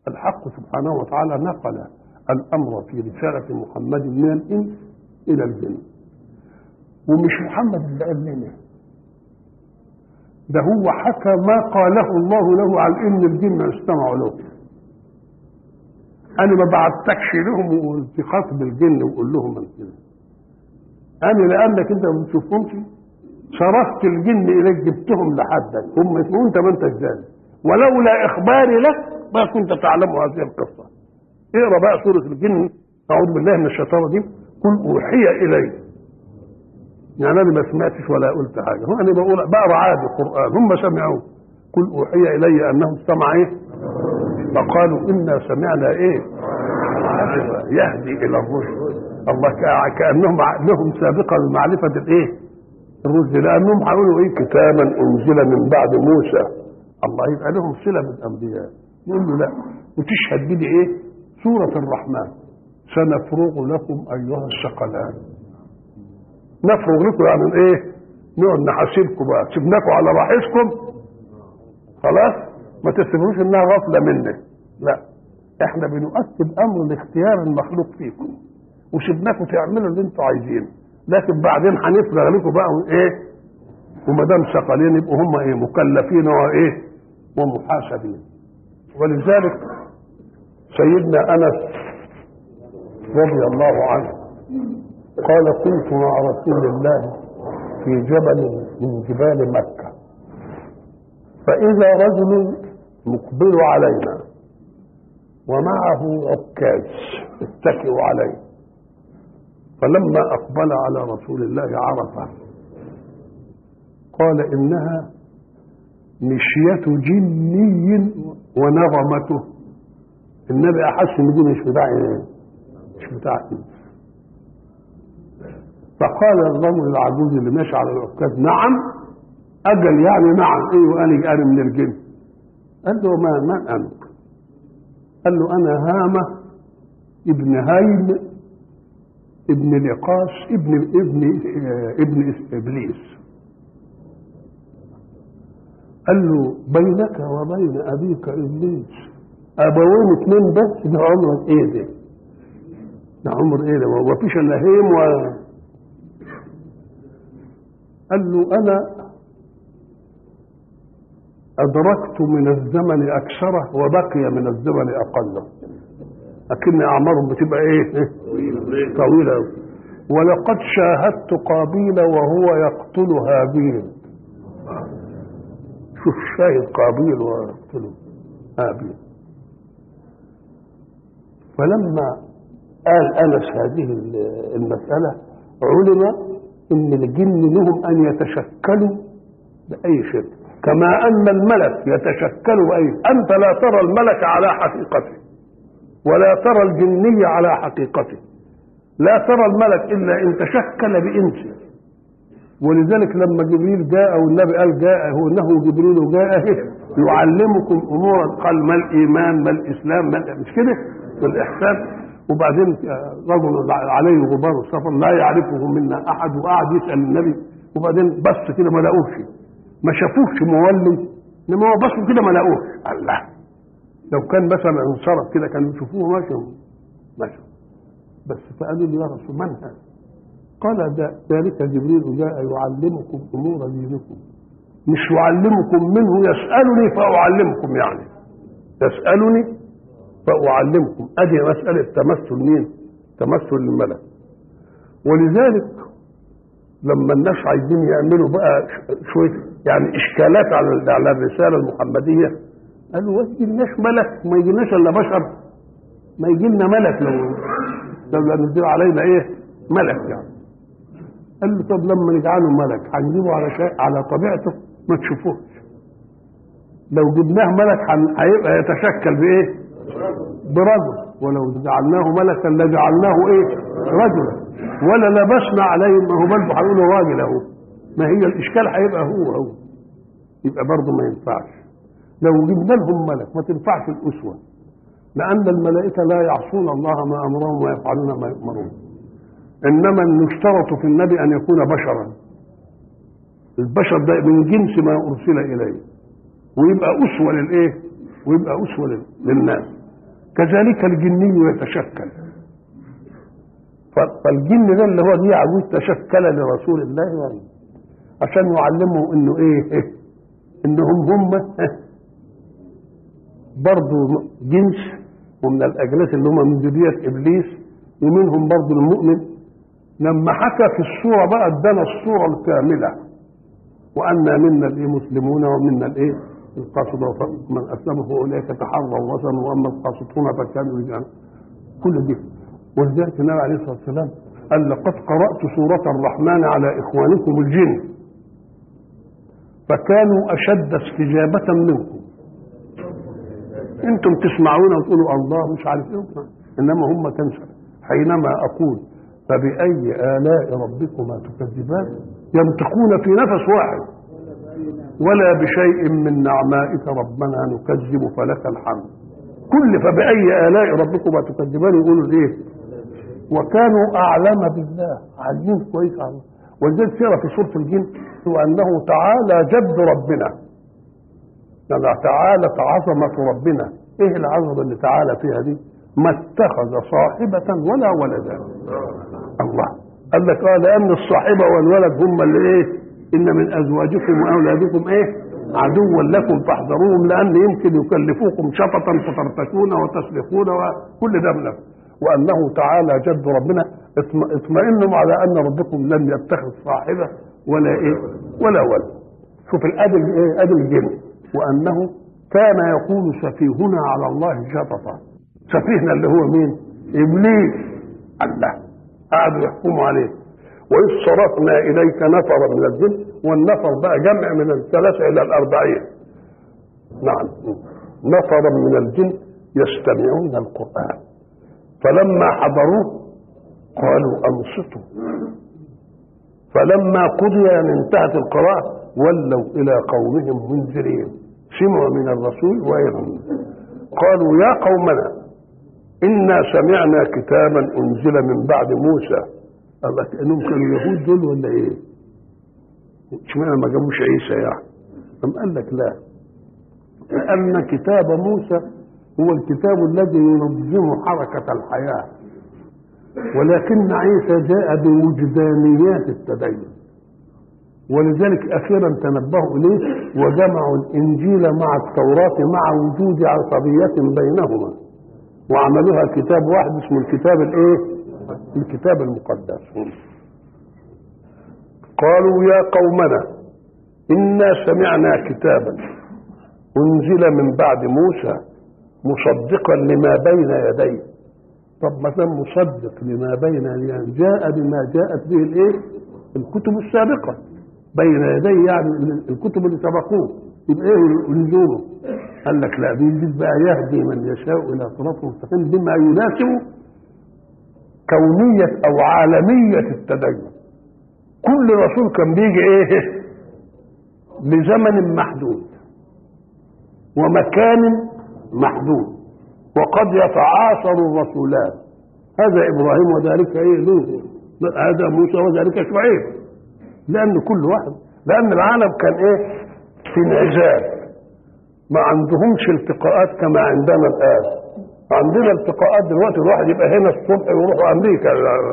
الحق سبحانه وتعالى نقل الامر في رساله محمد من الانس الى الجن ومش محمد اللي قال لنا ده هو حكى ما قاله الله له عن ان الجن يستمعوا له انا ما بعتكش لهم وقلت خاطب الجن وقول لهم من كده انا لانك انت ما بتشوفهمش صرفت الجن اليك جبتهم لحدك هم اسمه انت ما انت ذلك ولولا اخباري لك ما كنت تعلم هذه القصه اقرا بقى سوره الجن اعوذ بالله من الشيطان الرجيم قل اوحي الي يعني انا ما سمعتش ولا قلت حاجه هو انا بقول بقرا عادي القران هم سمعوه قل اوحي الي انه استمع ايه فقالوا انا سمعنا ايه يهدي الى الرشد الله كا- كانهم لهم سابقه بمعرفه الايه الرشد لانهم هيقولوا ايه كتابا انزل من بعد موسى الله يبقى لهم صله بالانبياء يقول له لا وتشهد بدي ايه سوره الرحمن سنفرغ لكم ايها الثقلان نفرغ لكم يعني ايه نقعد نحاسبكم بقى سيبناكم على راحتكم خلاص ما تسيبوش انها غفله منك لا احنا بنؤكد امر الاختيار المخلوق فيكم وسيبناكم تعملوا اللي انتوا عايزينه لكن بعدين هنفرغ لكم بقى ايه وما دام ثقلين يبقوا هم ايه مكلفين وايه ومحاسبين ولذلك سيدنا انس رضي الله عنه قال كنت مع رسول الله في جبل من جبال مكة فإذا رجل مقبل علينا ومعه عكاز اتكئ عليه فلما أقبل على رسول الله عرفه قال إنها مشية جني ونغمته النبي أحس إن دي مش بتاع مش بتاع إنس فقال الرجل العجوز اللي ماشي على العكاز نعم اجل يعني نعم ايوه انا انا من الجن قال له ما ما انت قال له انا هامه ابن هيم ابن لقاش ابن ابن آه، ابن ابليس قال له بينك وبين ابيك ابليس ابوين اتنين بس ده عمرك ايه ده؟ ده عمر ايه ده؟ ما فيش الا هيم و قال له انا ادركت من الزمن اكثره وبقي من الزمن اقله لكن اعمارهم بتبقى ايه طويله أوي. ولقد شاهدت قابيل وهو يقتل هابيل شوف شاهد قابيل ويقتل هابيل فلما قال انس هذه المساله علم ان الجن لهم ان يتشكلوا باي شيء كما ان الملك يتشكل باي انت لا ترى الملك على حقيقته ولا ترى الجني على حقيقته لا ترى الملك الا ان تشكل بانس ولذلك لما جبريل جاء والنبي قال جاء هو انه جبريل جاء يعلمكم امورا قال ما الايمان ما الاسلام ما مش كده والاحسان وبعدين رجل عليه غبار السفر لا يعرفه منا احد وقعد يسال النبي وبعدين بص كده ما لقوش ما شافوش مولي انما هو بصوا كده ما لقوش الله لو كان مثلا انصرف كده كانوا يشوفوه ماشي ماشي بس فقالوا له يا رسول من هذا؟ قال ده ذلك جبريل جاء يعلمكم امور دينكم مش يعلمكم منه يسالني فاعلمكم يعني يسالني فاعلمكم ادي مساله تمثل مين؟ تمثل الملك ولذلك لما الناس عايزين يعملوا بقى شويه يعني اشكالات على على الرساله المحمديه قالوا ما يجيلناش ملك ما يجيلناش الا بشر ما يجي لنا ملك لو لو نزل علينا ايه ملك يعني قال له طب لما نجعله ملك هنجيبه على شيء على طبيعته ما تشوفوش لو جبناه ملك هن- هيبقى يتشكل بايه برجل ولو جعلناه ملكا لجعلناه ايه رجلا ولا لبسنا عليه ما هو برضه هيقولوا راجل اهو ما هي الاشكال هيبقى هو هو يبقى برضه ما ينفعش لو جبنا لهم ملك ما تنفعش الاسوه لان الملائكه لا يعصون الله ما امرهم ويفعلون ما يؤمرون انما يشترط في النبي ان يكون بشرا البشر ده من جنس ما ارسل اليه ويبقى اسوه للايه ويبقى اسوه لل- للناس كذلك الجني يتشكل ف- فالجن ده اللي هو دي عجوز تشكل لرسول الله يعني عشان يعلمهم انه ايه انهم هم برضه جنس ومن الاجناس اللي هم من ذريه ابليس ومنهم برضه المؤمن لما حكى في الصوره بقى ادانا الصوره الكامله وأنا منا الايه مسلمون ومنا الايه القاسطة ومن أسلم فأولئك تحروا وطن وأما القاسطون فكانوا رجالا كل دي ولذلك النبي عليه الصلاة والسلام قال لقد قرأت سورة الرحمن على إخوانكم الجن فكانوا أشد استجابة منكم انتم تسمعون وتقولوا الله مش عارف ايه انما هم كان حينما اقول فبأي آلاء ربكما تكذبان ينطقون في نفس واحد ولا بشيء من نعمائك ربنا نكذب فلك الحمد كل فبأي آلاء ربكما تكذبان يقولوا ايه وكانوا أعلم بالله عالمين كويس على الله ولذلك سيرة في سورة الجن هو أنه تعالى جد ربنا يعني تعالت عظمة ربنا ايه العظمة اللي تعالى فيها دي ما اتخذ صاحبة ولا ولدا الله قال لك اه لان الصاحبة والولد هم اللي ايه ان من ازواجكم واولادكم ايه عدوا لكم فاحذروهم لان يمكن يكلفوكم شططا فترتشون وتسلخون وكل ده من وانه تعالى جد ربنا اطم- اطمئنوا على ان ربكم لم يتخذ صاحبه ولا ايه ولا ولد شوف الادب ايه ادب الجن وانه كان يقول سفيهنا على الله شططا سفيهنا اللي هو مين ابليس الله قعدوا يحكموا عليه وإذ صرفنا إليك نفرا من الجن والنفر بقى جمع من الثلاثة إلى الأربعين نعم نفرا من الجن يستمعون القرآن فلما حضروه قالوا أنصتوا فلما قضي يعني انتهت القراءة ولوا إلى قومهم منذرين سمعوا من الرسول ويرون قالوا يا قومنا إنا سمعنا كتابا أنزل من بعد موسى الله كأنهم كانوا يهود دول ولا إيه؟ اشمعنى ما جابوش عيسى يعني؟ أم قال لك لا لأن كتاب موسى هو الكتاب الذي ينظم حركة الحياة ولكن عيسى جاء بوجدانيات التدين ولذلك أخيرا تنبهوا إليه وجمعوا الإنجيل مع التوراة مع وجود عصبية بينهما وعملوها كتاب واحد اسمه الكتاب الايه الكتاب المقدس قالوا يا قومنا انا سمعنا كتابا انزل من بعد موسى مصدقا لما بين يديه طب مثلا مصدق لما بين يديه جاء بما جاءت به الايه الكتب السابقه بين يديه يعني الكتب اللي سبقوه يبقى ايه لزومه قال لك لا بينزل بقى يهدي من يشاء الى صراط مستقيم بما يناسب كونية او عالمية التدين كل رسول كان بيجي ايه لزمن محدود ومكان محدود وقد يتعاصر الرسولان هذا ابراهيم وذلك ايه لوط هذا موسى وذلك شعيب لان كل واحد لان العالم كان ايه في انعزال ما عندهمش التقاءات كما عندنا الان عندنا التقاءات دلوقتي الواحد يبقى هنا الصبح ويروح امريكا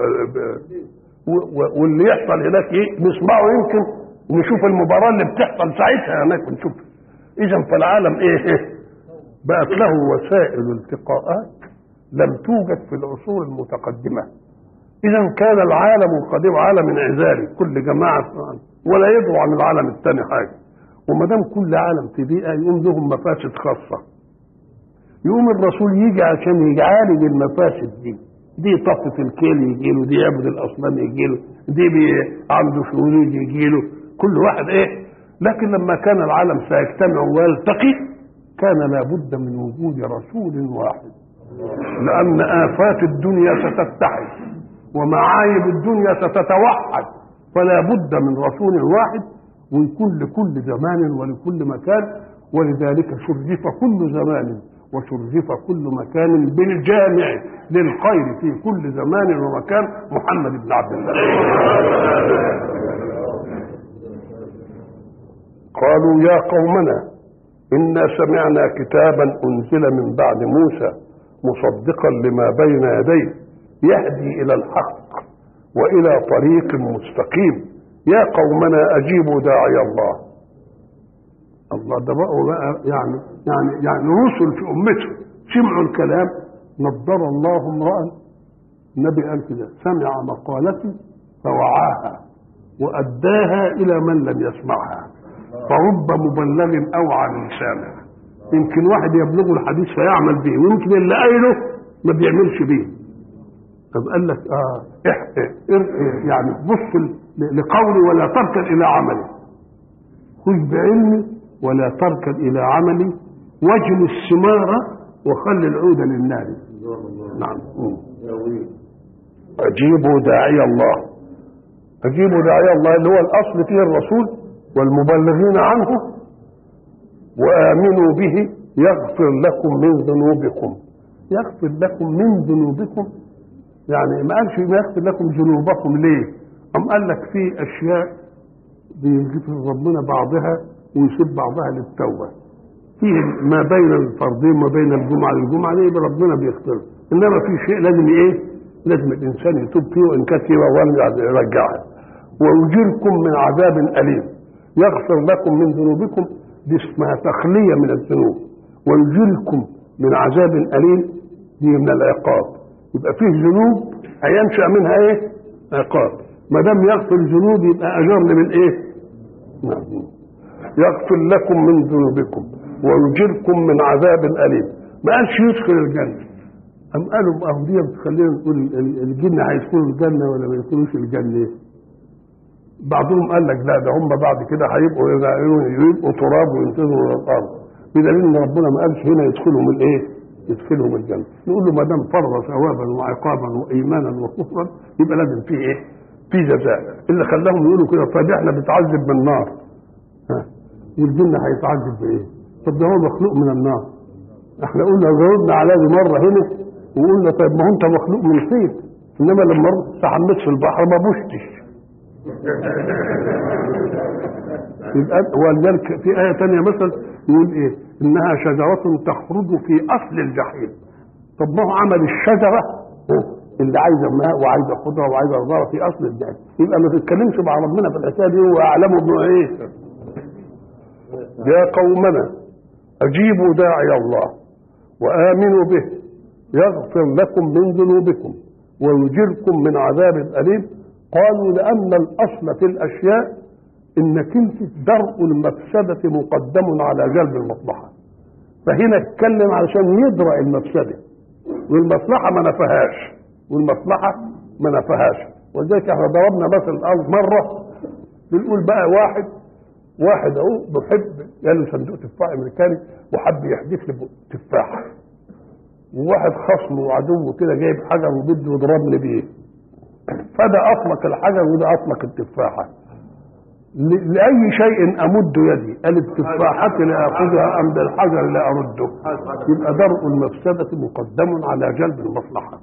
واللي يحصل هناك ايه نسمعه يمكن نشوف المباراه اللي بتحصل ساعتها هناك ونشوف اذا فالعالم ايه بقت له وسائل التقاءات لم توجد في العصور المتقدمه اذا كان العالم القديم عالم انعزالي كل جماعه ولا يدعو عن العالم الثاني حاجه وما دام كل عالم في بيئه يقوم لهم مفاسد خاصه يقوم الرسول يجي عشان يعالج المفاسد دي دي طفة الكيل يجي له دي يعبد الاصنام يجي له دي بي عنده شهود يجي له كل واحد ايه لكن لما كان العالم سيجتمع ويلتقي كان لابد من وجود رسول واحد لان افات الدنيا ستتحد ومعايب الدنيا ستتوحد فلا بد من رسول واحد ويكون لكل زمان ولكل مكان ولذلك شرف كل زمان وشرف كل مكان بالجامع للخير في كل زمان ومكان محمد بن عبد الله قالوا يا قومنا إنا سمعنا كتابا أنزل من بعد موسى مصدقا لما بين يديه يهدي الى الحق والى طريق مستقيم يا قومنا اجيبوا داعي الله الله ده بقوا بقى يعني يعني يعني رسل في امته سمعوا الكلام نضر الله امرا النبي قال كده سمع مقالتي فوعاها واداها الى من لم يسمعها فرب مبلغ اوعى لسانه يمكن واحد يبلغه الحديث فيعمل به ويمكن اللي قايله ما بيعملش به طب قال لك اه إح- إر- يعني بص ل- لقولي ولا تركن الى عملي خذ بعلمي ولا تركن الى عملي واجل الثمار وخلي العود للنار نعم مم. اجيبوا داعي الله اجيبوا داعي الله اللي هو الاصل فيه الرسول والمبلغين عنه وامنوا به يغفر لكم من ذنوبكم يغفر لكم من ذنوبكم يعني ما قالش ما يغفر لكم ذنوبكم ليه أم قال لك في أشياء بيغفر ربنا بعضها ويسيب بعضها للتوبة فيه ما بين الفرضين وما بين الجمعة للجمعة دي يبقى ربنا بيغفر إنما في شيء لازم إيه لازم الإنسان يتوب فيه وإن كانت فيه ويرجعها ويجيركم من عذاب أليم يغفر لكم من ذنوبكم دي اسمها تخلية من الذنوب ويجيركم من عذاب أليم دي من العقاب يبقى فيه ذنوب هينشأ منها ايه؟ عقاب ما دام يغفر الذنوب يبقى أجرني من ايه؟ نعم يغفر لكم من ذنوبكم ويجيركم من عذاب أليم ما قالش يدخل الجنة أم قالوا ما هو دي بتخلينا نقول ال- الجن هيدخلوا الجنة ولا ما يدخلوش الجنة بعضهم قال لك لا ده هم بعد كده هيبقوا يبقوا تراب وينتظروا الى الارض بدليل ان ربنا ما قالش هنا يدخلهم الايه؟ يدخلهم الجنه نقول له ما دام فرض ثوابا وعقابا وايمانا وكفرا يبقى لازم فيه ايه؟ في جزاء اللي خلاهم يقولوا كده طب احنا بنتعذب بالنار ها والجن هيتعذب بايه؟ طب ده هو مخلوق من النار احنا قلنا جاوبنا على دي مره هنا وقلنا طيب ما هو انت مخلوق من طين انما لما استحميت في البحر ما بوشتش يبقى ولذلك في آية تانية مثلا يقول إيه؟ إنها شجرة تخرج في أصل الجحيم. طب ما هو عمل الشجرة اللي عايزة ماء وعايزة خضرة وعايزة خضرة في أصل الجحيم. يبقى ما تتكلمش مع ربنا في الحكاية دي هو أعلم بما إيه؟ يا قومنا أجيبوا داعي الله وآمنوا به يغفر لكم من ذنوبكم ويجركم من عذاب أليم قالوا لأن الأصل في الأشياء انك انت درء المفسدة مقدم على جلب المصلحة فهنا اتكلم علشان يدرأ المفسدة والمصلحة ما نفهاش والمصلحة ما نفهاش ولذلك احنا ضربنا مثل الارض مرة بنقول بقى واحد واحد اهو بحب جاله صندوق تفاح امريكاني وحب يحدف لي تفاحة وواحد خصم وعدو كده جايب حجر وبده يضربني بيه فده اطلق الحجر وده اطلق التفاحه ل- لأي شيء أمد يدي قال التفاحة لآخذها أم بالحجر لا أرده يبقى درء المفسدة مقدم على جلب المصلحة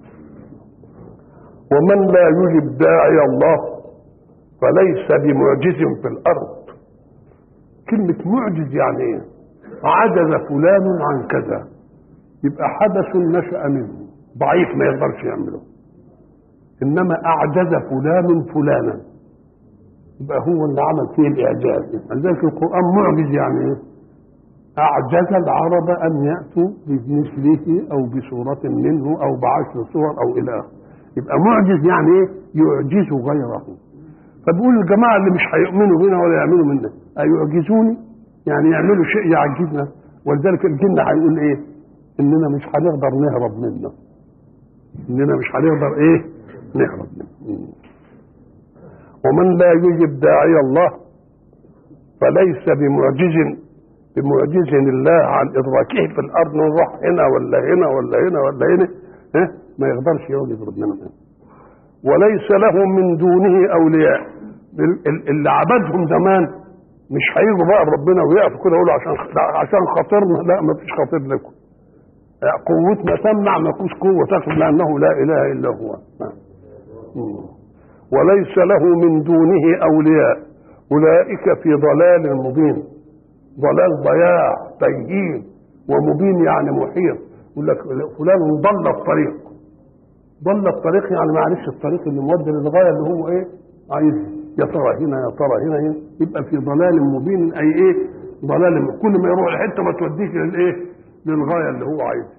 ومن لا يجب داعي الله فليس بمعجز في الأرض كلمة معجز يعني إيه؟ عجز فلان عن كذا يبقى حدث نشأ منه ضعيف ما يقدرش يعمله إنما أعجز فلان فلانا يبقى هو اللي عمل فيه الاعجاز لذلك القران معجز يعني ايه اعجز العرب ان ياتوا بمثله او بصوره منه او بعشر صور او الى اخره يبقى معجز يعني ايه يعجز غيره فبيقول الجماعه اللي مش هيؤمنوا بنا ولا يعملوا منا ايعجزوني يعني يعملوا شيء يعجزنا ولذلك الجن هيقول ايه اننا مش هنقدر نهرب منه اننا مش هنقدر ايه نهرب منه ومن لا يجب داعي الله فليس بمعجز بمعجز الله عن ادراكه في الارض نروح هنا ولا هنا ولا هنا ولا هنا ها ما يقدرش يوجد ربنا هنا وليس له من دونه اولياء ال- ال- اللي عبدهم زمان مش هيجوا بقى ربنا ويقفوا كده يقولوا عشان عشان خاطرنا لا ما فيش خاطر لكم قوتنا تمنع ما فيش قوه تاخذ لانه لا اله الا هو مم. وليس له من دونه اولياء اولئك في ضلال مبين ضلال ضياع تيهين ومبين يعني محيط يقول لك فلان ضل الطريق ضل الطريق يعني ما عرفش الطريق اللي مودي للغايه اللي هو ايه عايزها يا ترى هنا يا ترى هنا هنا يبقى في ضلال مبين اي ايه ضلال كل ما يروح لحته ما توديش للايه للغايه اللي هو عايزها